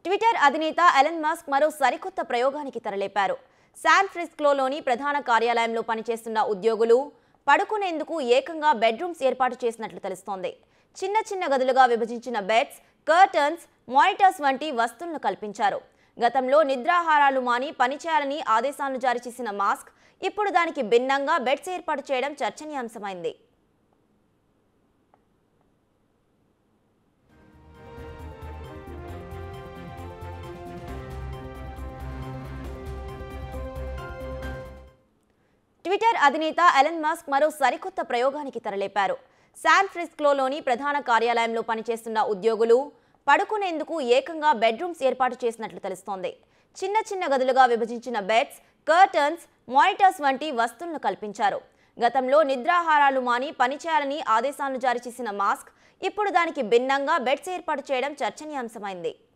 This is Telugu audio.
ట్విట్టర్ అధినేత ఎలన్ మస్క్ మరో సరికొత్త ప్రయోగానికి తెరలేపారు శాన్ ఫ్రిస్కోలోని ప్రధాన కార్యాలయంలో పనిచేస్తున్న ఉద్యోగులు పడుకునేందుకు ఏకంగా బెడ్రూమ్స్ ఏర్పాటు చేసినట్లు తెలుస్తోంది చిన్న చిన్న గదులుగా విభజించిన బెడ్స్ కర్టన్స్ మానిటర్స్ వంటి వస్తువులను కల్పించారు గతంలో నిద్రాహారాలు మాని పనిచేయాలని ఆదేశాలను జారీ చేసిన మాస్క్ ఇప్పుడు దానికి భిన్నంగా బెడ్స్ ఏర్పాటు చేయడం చర్చనీయాంశమైంది ట్విట్టర్ అధినేత ఎలన్ మస్క్ మరో సరికొత్త ప్రయోగానికి తెరలేపారు శాన్ ఫ్రిస్కోలోని ప్రధాన కార్యాలయంలో పనిచేస్తున్న ఉద్యోగులు పడుకునేందుకు ఏకంగా బెడ్రూమ్స్ ఏర్పాటు చేసినట్లు తెలుస్తోంది చిన్న చిన్న గదులుగా విభజించిన బెడ్స్ కర్టన్స్ మానిటర్స్ వంటి వస్తువులను కల్పించారు గతంలో నిద్రాహారాలు మాని పనిచేయాలని ఆదేశాలను జారీ చేసిన మాస్క్ ఇప్పుడు దానికి భిన్నంగా బెడ్స్ ఏర్పాటు చేయడం చర్చనీయాంశమైంది